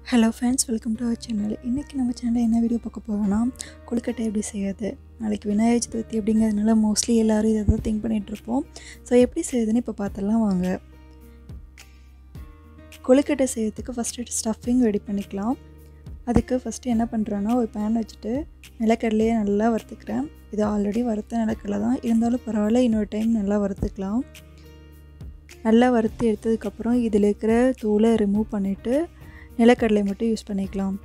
hello friends welcome to our channel இன்றைக்கி நம்ம சேனலில் என்ன வீடியோ பார்க்க போகிறோன்னா கொழுக்கட்டை எப்படி செய்யாது நாளைக்கு விநாயகர் சதுர்த்தி அப்படிங்கிறதுனால மோஸ்ட்லி எல்லோரும் இதை தான் திங்க் பண்ணிகிட்ருப்போம் ஸோ எப்படி செய்யுதுன்னு இப்போ பார்த்துடலாம் வாங்க கொழுக்கட்டை செய்யறதுக்கு ஃபஸ்ட்டு ஸ்டஃபிங் ரெடி பண்ணிக்கலாம் அதுக்கு ஃபஸ்ட்டு என்ன பண்ணுறேன்னா ஒரு பேன் வச்சுட்டு நிலக்கடலையே நல்லா வறுத்துக்கிறேன் இது ஆல்ரெடி வறுத்த நிலக்கடலை தான் இருந்தாலும் பரவாயில்ல இன்னொரு டைம் நல்லா வறுத்துக்கலாம் நல்லா வறுத்து எடுத்ததுக்கப்புறம் இதில் இருக்கிற தூளை ரிமூவ் பண்ணிவிட்டு நிலக்கடலை மட்டும் யூஸ் பண்ணிக்கலாம்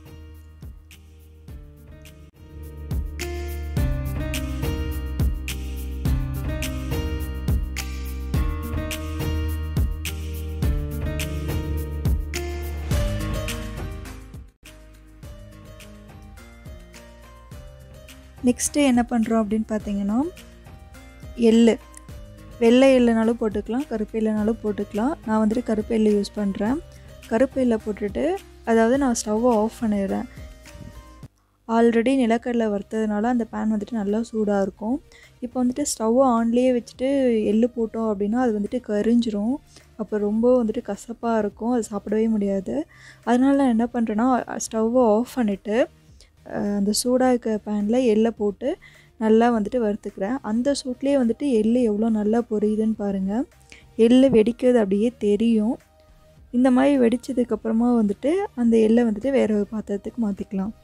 நெக்ஸ்ட்டு என்ன பண்ணுறோம் அப்படின்னு பார்த்தீங்கன்னா எள்ளு வெள்ளை எள்ளுனாலும் போட்டுக்கலாம் கருப்பு எள்ளுனாலும் போட்டுக்கலாம் நான் வந்துட்டு கருப்பு எள்ளு யூஸ் பண்ணுறேன் கருப்பு எள்ளை போட்டுட்டு அதாவது நான் ஸ்டவ்வை ஆஃப் பண்ணிடுறேன் ஆல்ரெடி நிலக்கடலை வறுத்ததுனால அந்த பேன் வந்துட்டு நல்லா சூடாக இருக்கும் இப்போ வந்துட்டு ஸ்டவ்வை ஆன்லேயே வச்சுட்டு எள்ளு போட்டோம் அப்படின்னா அது வந்துட்டு கரிஞ்சிரும் அப்போ ரொம்ப வந்துட்டு கசப்பாக இருக்கும் அது சாப்பிடவே முடியாது அதனால நான் என்ன பண்ணுறேன்னா ஸ்டவ்வை ஆஃப் பண்ணிவிட்டு அந்த சூடாக இருக்க பேனில் எள்ளை போட்டு நல்லா வந்துட்டு வறுத்துக்கிறேன் அந்த சூட்லேயே வந்துட்டு எள்ளு எவ்வளோ நல்லா பொரியுதுன்னு பாருங்கள் எள்ளு வெடிக்கிறது அப்படியே தெரியும் இந்த மாதிரி வெடித்ததுக்கப்புறமா வந்துட்டு அந்த எள்ளை வந்துட்டு வேறு ஒரு பாத்திரத்துக்கு மாற்றிக்கலாம்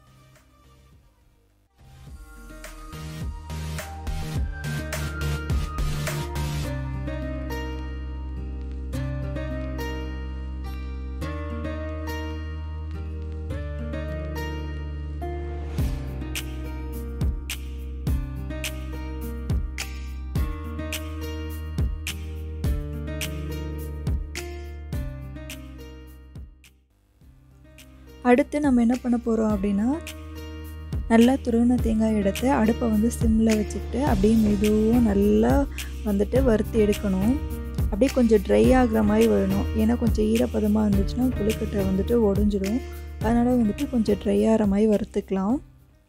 அடுத்து நம்ம என்ன பண்ண போகிறோம் அப்படின்னா நல்லா துருவின தேங்காய் எடுத்து அடுப்பை வந்து சிம்மில் வச்சுக்கிட்டு அப்படியே மெதுவாக நல்லா வந்துட்டு வறுத்து எடுக்கணும் அப்படியே கொஞ்சம் ட்ரை ஆகிற மாதிரி வரணும் ஏன்னா கொஞ்சம் ஈரப்பதமாக இருந்துச்சுன்னா கொழுக்கட்டை வந்துட்டு உடஞ்சிடும் அதனால் வந்துட்டு கொஞ்சம் ட்ரை ஆகிற மாதிரி வறுத்துக்கலாம்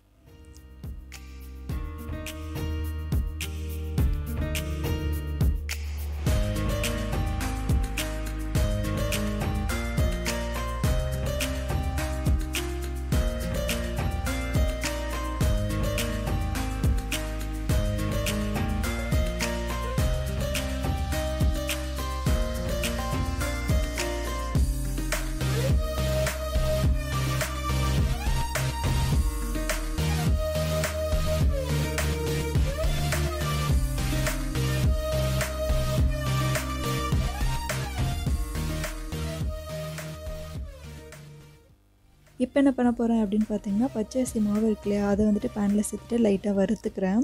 இப்போ என்ன பண்ண போகிறேன் அப்படின்னு பார்த்தீங்கன்னா பச்சரிசி மாவு இருக்கு இல்லையா அதை வந்துட்டு பேனில் சேர்த்துட்டு லைட்டாக வறுத்துக்கிறேன்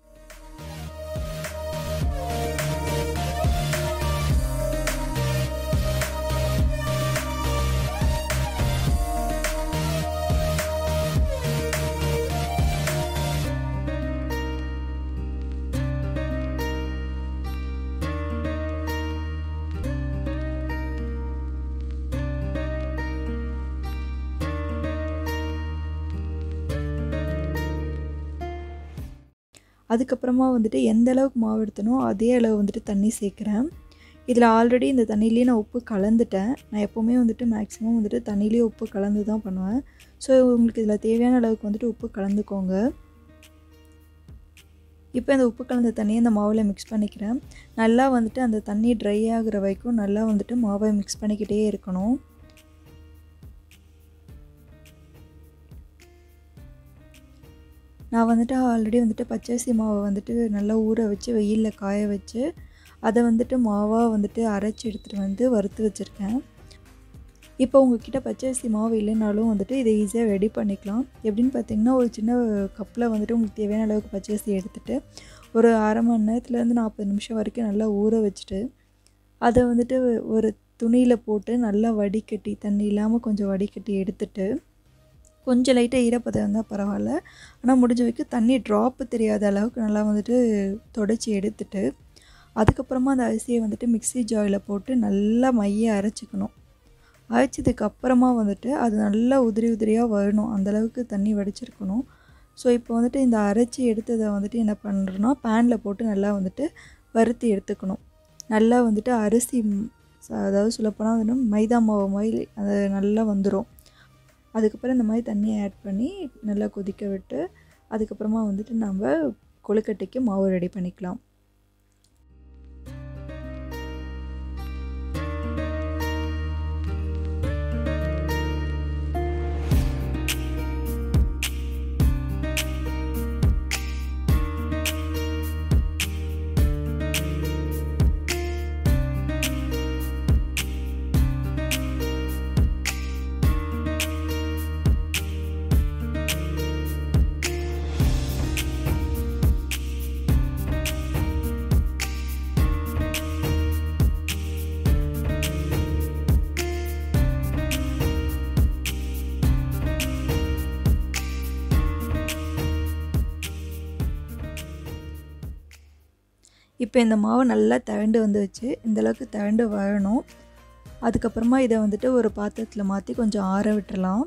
அதுக்கப்புறமா வந்துட்டு எந்த அளவுக்கு மாவு எடுத்தனோ அதே அளவு வந்துட்டு தண்ணி சேர்க்குறேன் இதில் ஆல்ரெடி இந்த தண்ணியிலே நான் உப்பு கலந்துட்டேன் நான் எப்போவுமே வந்துட்டு மேக்ஸிமம் வந்துட்டு தண்ணியிலே உப்பு கலந்து தான் பண்ணுவேன் ஸோ உங்களுக்கு இதில் தேவையான அளவுக்கு வந்துட்டு உப்பு கலந்துக்கோங்க இப்போ இந்த உப்பு கலந்த தண்ணியை அந்த மாவில் மிக்ஸ் பண்ணிக்கிறேன் நல்லா வந்துட்டு அந்த தண்ணி ட்ரை ஆகிற வரைக்கும் நல்லா வந்துட்டு மாவை மிக்ஸ் பண்ணிக்கிட்டே இருக்கணும் நான் வந்துட்டு ஆல்ரெடி வந்துட்டு பச்சரிசி மாவை வந்துட்டு நல்லா ஊற வச்சு வெயிலில் காய வச்சு அதை வந்துட்டு மாவாக வந்துட்டு அரைச்சி எடுத்துகிட்டு வந்து வறுத்து வச்சுருக்கேன் இப்போ உங்ககிட்ட பச்சரிசி மாவு இல்லைனாலும் வந்துட்டு இதை ஈஸியாக ரெடி பண்ணிக்கலாம் எப்படின்னு பார்த்தீங்கன்னா ஒரு சின்ன கப்பில் வந்துட்டு உங்களுக்கு தேவையான அளவுக்கு பச்சரிசி எடுத்துகிட்டு ஒரு அரை மணி நேரத்துலேருந்து நாற்பது நிமிஷம் வரைக்கும் நல்லா ஊற வச்சுட்டு அதை வந்துட்டு ஒரு துணியில் போட்டு நல்லா வடிகட்டி தண்ணி இல்லாமல் கொஞ்சம் வடிகட்டி எடுத்துட்டு கொஞ்சம் லைட்டாக ஈரப்பதம் இருந்தால் பரவாயில்ல ஆனால் முடிஞ்ச வரைக்கும் தண்ணி ட்ராப்பு தெரியாத அளவுக்கு நல்லா வந்துட்டு தொடச்சி எடுத்துட்டு அதுக்கப்புறமா அந்த அரிசியை வந்துட்டு மிக்சி ஜாரில் போட்டு நல்லா மைய அரைச்சிக்கணும் அரைச்சதுக்கு அப்புறமா வந்துட்டு அது நல்லா உதிரி உதிரியாக வரணும் அந்தளவுக்கு தண்ணி வடிச்சிருக்கணும் ஸோ இப்போ வந்துட்டு இந்த அரைச்சி எடுத்ததை வந்துட்டு என்ன பண்ணுறோன்னா பேனில் போட்டு நல்லா வந்துட்டு வறுத்து எடுத்துக்கணும் நல்லா வந்துட்டு அரிசி அதாவது சொல்லப்போனால் வந்து மைதா மாவு மாதிரி அது நல்லா வந்துடும் அதுக்கப்புறம் இந்த மாதிரி தண்ணியை ஆட் பண்ணி நல்லா கொதிக்க விட்டு அதுக்கப்புறமா வந்துட்டு நம்ம கொழுக்கட்டைக்கு மாவு ரெடி பண்ணிக்கலாம் இப்போ இந்த மாவு நல்லா தவண்டு வந்துச்சு இந்தளவுக்கு தவண்டு வரணும் அதுக்கப்புறமா இதை வந்துட்டு ஒரு பாத்திரத்தில் மாற்றி கொஞ்சம் ஆற விட்டுறலாம்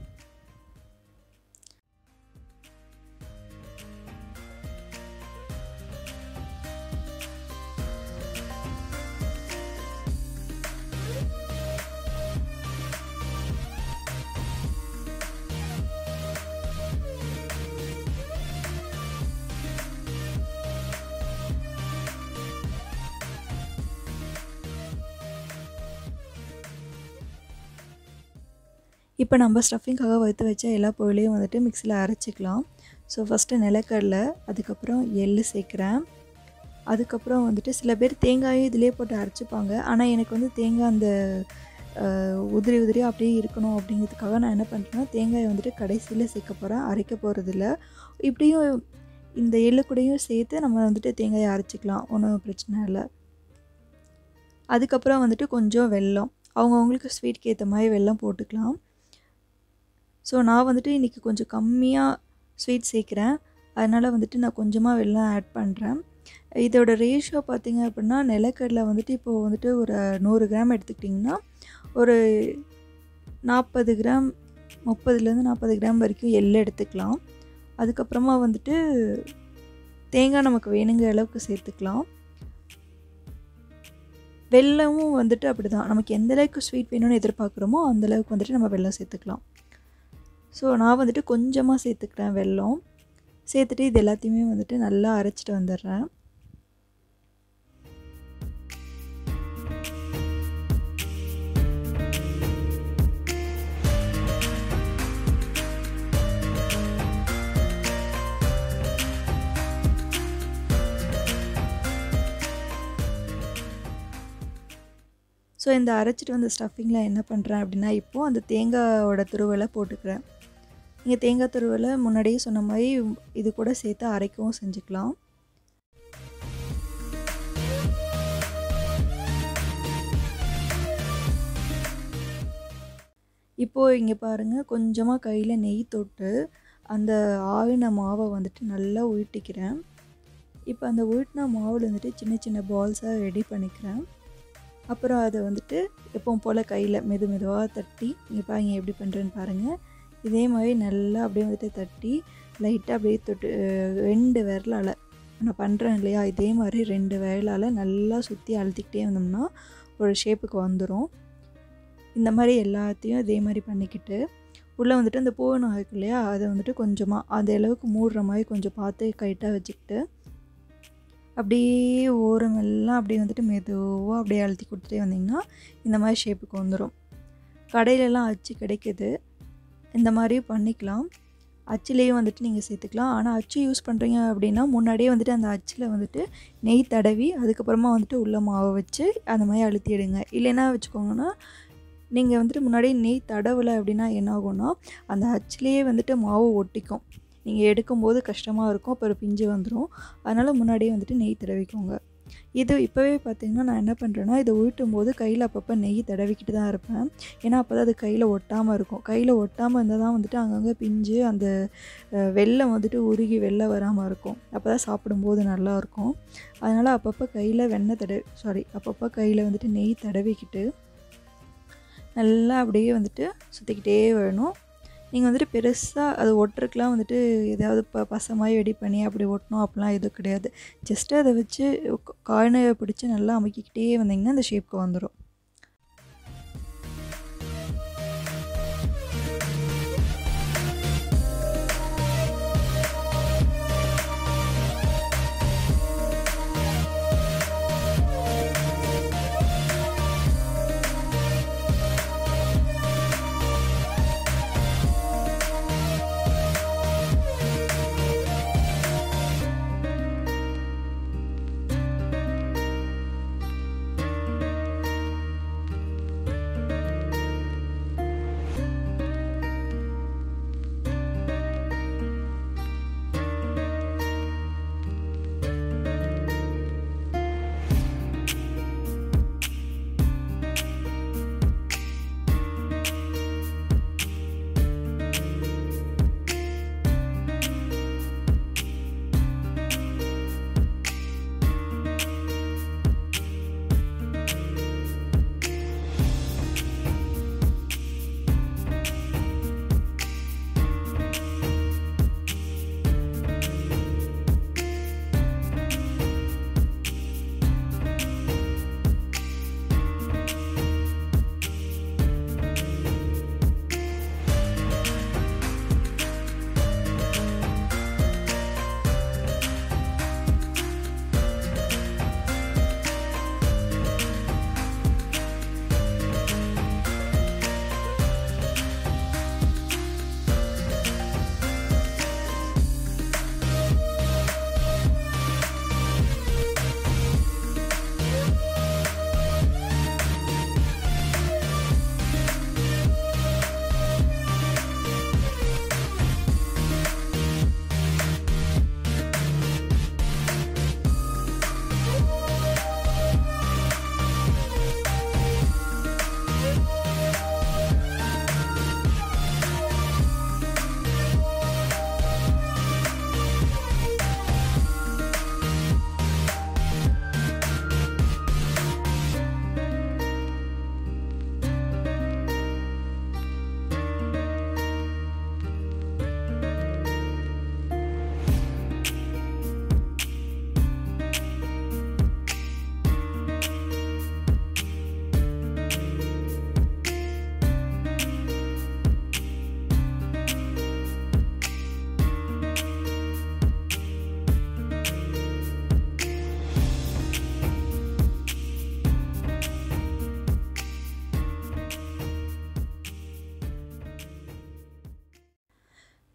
இப்போ நம்ம ஸ்டஃபிங்காக வறுத்து வச்ச எல்லா பொருளையும் வந்துட்டு மிக்சியில் அரைச்சிக்கலாம் ஸோ ஃபஸ்ட்டு நிலக்கடலை அதுக்கப்புறம் எள் சேர்க்குறேன் அதுக்கப்புறம் வந்துட்டு சில பேர் தேங்காயும் இதிலே போட்டு அரைச்சிப்பாங்க ஆனால் எனக்கு வந்து தேங்காய் அந்த உதிரி உதிரியாக அப்படியே இருக்கணும் அப்படிங்கிறதுக்காக நான் என்ன பண்ணுறேன்னா தேங்காயை வந்துட்டு கடைசியில் சேர்க்க போகிறேன் அரைக்க போகிறதில்ல இப்படியும் இந்த எள்ளு கூடயும் சேர்த்து நம்ம வந்துட்டு தேங்காயை அரைச்சிக்கலாம் ஒன்றும் பிரச்சனை இல்லை அதுக்கப்புறம் வந்துட்டு கொஞ்சம் வெல்லம் அவங்கவுங்களுக்கு ஸ்வீட்க்கு ஏற்ற மாதிரி வெல்லம் போட்டுக்கலாம் ஸோ நான் வந்துட்டு இன்றைக்கி கொஞ்சம் கம்மியாக ஸ்வீட் சேர்க்குறேன் அதனால் வந்துட்டு நான் கொஞ்சமாக வெல்லம் ஆட் பண்ணுறேன் இதோட ரேஷியோ பார்த்திங்க அப்படின்னா நிலக்கடலை வந்துட்டு இப்போது வந்துட்டு ஒரு நூறு கிராம் எடுத்துக்கிட்டிங்கன்னா ஒரு நாற்பது கிராம் முப்பதுலேருந்து நாற்பது கிராம் வரைக்கும் எள் எடுத்துக்கலாம் அதுக்கப்புறமா வந்துட்டு தேங்காய் நமக்கு வேணுங்கிற அளவுக்கு சேர்த்துக்கலாம் வெல்லமும் வந்துட்டு அப்படி தான் நமக்கு எந்த அளவுக்கு ஸ்வீட் வேணும்னு எதிர்பார்க்குறோமோ அந்தளவுக்கு வந்துட்டு நம்ம வெல்லம் சேர்த்துக்கலாம் ஸோ நான் வந்துட்டு கொஞ்சமாக சேர்த்துக்கிறேன் வெல்லம் சேர்த்துட்டு இது எல்லாத்தையுமே வந்துட்டு நல்லா அரைச்சிட்டு வந்துடுறேன் ஸோ இந்த அரைச்சிட்டு வந்த ஸ்டஃபிங்கில் என்ன பண்ணுறேன் அப்படின்னா இப்போது அந்த தேங்காயோட துருவலை போட்டுக்கிறேன் நீங்கள் தேங்காய் துருவலை முன்னாடியே சொன்ன மாதிரி இது கூட சேர்த்து அரைக்கவும் செஞ்சுக்கலாம் இப்போது இங்கே பாருங்கள் கொஞ்சமாக கையில் நெய் தொட்டு அந்த ஆவின மாவை வந்துட்டு நல்லா உருட்டிக்கிறேன் இப்போ அந்த உருட்டின மாவில் வந்துட்டு சின்ன சின்ன பால்ஸாக ரெடி பண்ணிக்கிறேன் அப்புறம் அதை வந்துட்டு எப்பவும் போல் கையில் மெது மெதுவாக தட்டி இங்கே பாருங்க எப்படி பண்ணுறேன்னு பாருங்கள் இதே மாதிரி நல்லா அப்படியே வந்துட்டு தட்டி லைட்டாக அப்படியே தொட்டு ரெண்டு விரலால் நான் பண்ணுறேன் இல்லையா இதே மாதிரி ரெண்டு விரலால் நல்லா சுற்றி அழுத்திக்கிட்டே வந்தோம்னா ஒரு ஷேப்புக்கு வந்துடும் இந்த மாதிரி எல்லாத்தையும் இதே மாதிரி பண்ணிக்கிட்டு உள்ளே வந்துட்டு அந்த பூவனம் இருக்கு இல்லையா அதை வந்துட்டு கொஞ்சமாக அந்த அளவுக்கு மூடுற மாதிரி கொஞ்சம் பார்த்து கைட்டாக வச்சுக்கிட்டு அப்படியே ஓரமெல்லாம் அப்படியே வந்துட்டு மெதுவாக அப்படியே அழுத்தி கொடுத்துட்டே வந்திங்கன்னா இந்த மாதிரி ஷேப்புக்கு வந்துடும் கடையிலலாம் அச்சு கிடைக்கிது இந்த மாதிரியும் பண்ணிக்கலாம் அச்சுலேயும் வந்துட்டு நீங்கள் சேர்த்துக்கலாம் ஆனால் அச்சு யூஸ் பண்ணுறீங்க அப்படின்னா முன்னாடியே வந்துட்டு அந்த அச்சில் வந்துட்டு நெய் தடவி அதுக்கப்புறமா வந்துட்டு உள்ள மாவை வச்சு அந்த மாதிரி அழுத்திடுங்க இல்லைன்னா வச்சுக்கோங்கன்னா நீங்கள் வந்துட்டு முன்னாடியே நெய் தடவலை அப்படின்னா என்ன ஆகும்னா அந்த அச்சிலேயே வந்துட்டு மாவு ஒட்டிக்கும் நீங்கள் எடுக்கும்போது கஷ்டமாக இருக்கும் அப்புறம் பிஞ்சு வந்துடும் அதனால் முன்னாடியே வந்துட்டு நெய் தடவிக்கோங்க இது இப்போவே பார்த்திங்கன்னா நான் என்ன பண்ணுறேன்னா இதை உருட்டும் போது கையில் அப்பப்போ நெய் தடவிக்கிட்டு தான் இருப்பேன் ஏன்னா அப்போ தான் அது கையில் ஒட்டாமல் இருக்கும் கையில் ஒட்டாமல் இருந்தால் தான் வந்துட்டு அங்கங்கே பிஞ்சு அந்த வெள்ளம் வந்துட்டு உருகி வெளில வராமல் இருக்கும் அப்போ தான் சாப்பிடும்போது நல்லாயிருக்கும் அதனால் அப்பப்போ கையில் வெண்ணெய் தடவி சாரி அப்பப்போ கையில் வந்துட்டு நெய் தடவிக்கிட்டு நல்லா அப்படியே வந்துட்டு சுற்றிக்கிட்டே வரணும் நீங்கள் வந்துட்டு பெருசாக அது ஒட்டுறதுக்குலாம் வந்துட்டு எதாவது ப பசை மாதிரி ரெடி பண்ணி அப்படி ஒட்டணும் அப்படிலாம் எதுவும் கிடையாது ஜஸ்ட்டு அதை வச்சு காயினை பிடிச்சி நல்லா அமுக்கிக்கிட்டே வந்திங்கன்னா அந்த ஷேப்க்கு வந்துடும்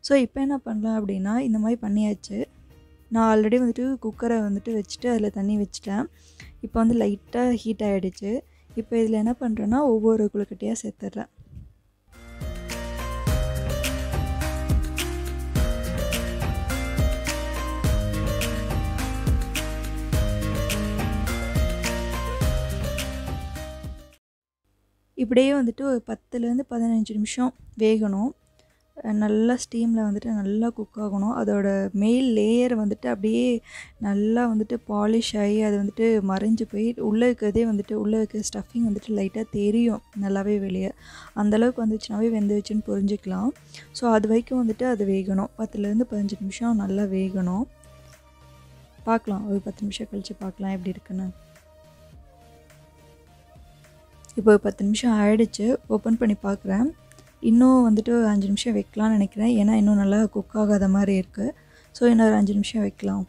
ஸோ இப்போ என்ன பண்ணலாம் அப்படின்னா இந்த மாதிரி பண்ணியாச்சு நான் ஆல்ரெடி வந்துட்டு குக்கரை வந்துட்டு வச்சுட்டு அதில் தண்ணி வச்சுட்டேன் இப்போ வந்து லைட்டாக ஹீட் ஆகிடுச்சு இப்போ இதில் என்ன பண்ணுறேன்னா ஒவ்வொரு குழுக்கட்டையாக சேர்த்துட்றேன் இப்படியே வந்துட்டு ஒரு பத்துலேருந்து பதினஞ்சு நிமிஷம் வேகணும் நல்லா ஸ்டீமில் வந்துட்டு நல்லா குக் ஆகணும் அதோட மெயில் லேயர் வந்துட்டு அப்படியே நல்லா வந்துட்டு பாலிஷ் ஆகி அது வந்துட்டு மறைஞ்சு போய் உள்ளே இருக்கிறதே வந்துட்டு உள்ளே இருக்கிற ஸ்டஃபிங் வந்துட்டு லைட்டாக தெரியும் நல்லாவே வெளியே அந்தளவுக்கு வந்துச்சுனாவே வெந்துச்சுன்னு புரிஞ்சுக்கலாம் ஸோ அது வரைக்கும் வந்துட்டு அது வேகணும் பத்துலேருந்து பதினஞ்சு நிமிஷம் நல்லா வேகணும் பார்க்கலாம் ஒரு பத்து நிமிஷம் கழித்து பார்க்கலாம் எப்படி இருக்குன்னு இப்போ ஒரு பத்து நிமிஷம் ஆயிடுச்சு ஓப்பன் பண்ணி பார்க்குறேன் இன்னும் வந்துட்டு ஒரு அஞ்சு நிமிஷம் வைக்கலாம்னு நினைக்கிறேன் ஏன்னா இன்னும் நல்லா குக் ஆகாத மாதிரி இருக்குது ஸோ இன்னும் ஒரு அஞ்சு நிமிஷம் வைக்கலாம்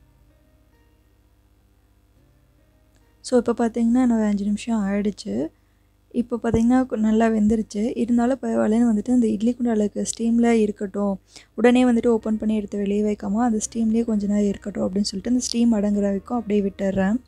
ஸோ இப்போ பார்த்தீங்கன்னா இன்னும் ஒரு அஞ்சு நிமிஷம் ஆயிடுச்சு இப்போ பார்த்தீங்கன்னா நல்லா வெந்துருச்சு இருந்தாலும் பரவாயில்லன்னு வந்துட்டு அந்த இட்லி குண்டாலுக்கு ஸ்டீமில் இருக்கட்டும் உடனே வந்துட்டு ஓப்பன் பண்ணி எடுத்து வெளியே வைக்காமல் அந்த ஸ்டீம்லேயே கொஞ்ச நேரம் இருக்கட்டும் அப்படின்னு சொல்லிட்டு அந்த ஸ்டீம் அடங்குற வரைக்கும் அப்படியே விட்டுடுறேன்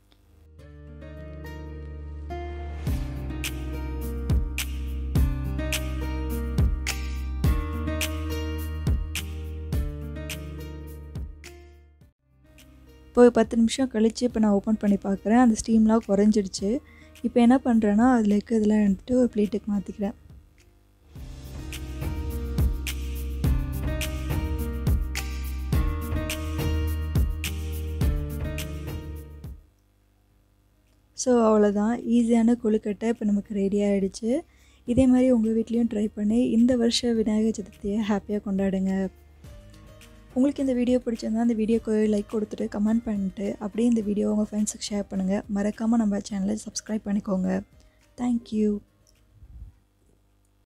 இப்போ ஒரு பத்து நிமிஷம் கழித்து இப்போ நான் ஓப்பன் பண்ணி பார்க்குறேன் அந்த ஸ்டீம்லாம் குறைஞ்சிடுச்சு இப்போ என்ன பண்ணுறேன்னா அதில் இருக்க இதெல்லாம் எடுத்துகிட்டு ஒரு பிளேட்டுக்கு மாற்றிக்கிறேன் ஸோ அவ்வளோதான் ஈஸியான கொழுக்கட்டை இப்போ நமக்கு ரெடி ஆகிடுச்சு இதே மாதிரி உங்கள் வீட்லேயும் ட்ரை பண்ணி இந்த வருஷ விநாயகர் சதுர்த்தியை ஹாப்பியாக கொண்டாடுங்க உங்களுக்கு இந்த வீடியோ பிடிச்சிருந்தா இந்த வீடியோக்கு லைக் கொடுத்துட்டு கமெண்ட் பண்ணிட்டு அப்படியே இந்த வீடியோ உங்கள் ஃப்ரெண்ட்ஸுக்கு ஷேர் பண்ணுங்கள் மறக்காமல் நம்ம சேனலை சப்ஸ்கிரைப் பண்ணிக்கோங்க தேங்க்யூ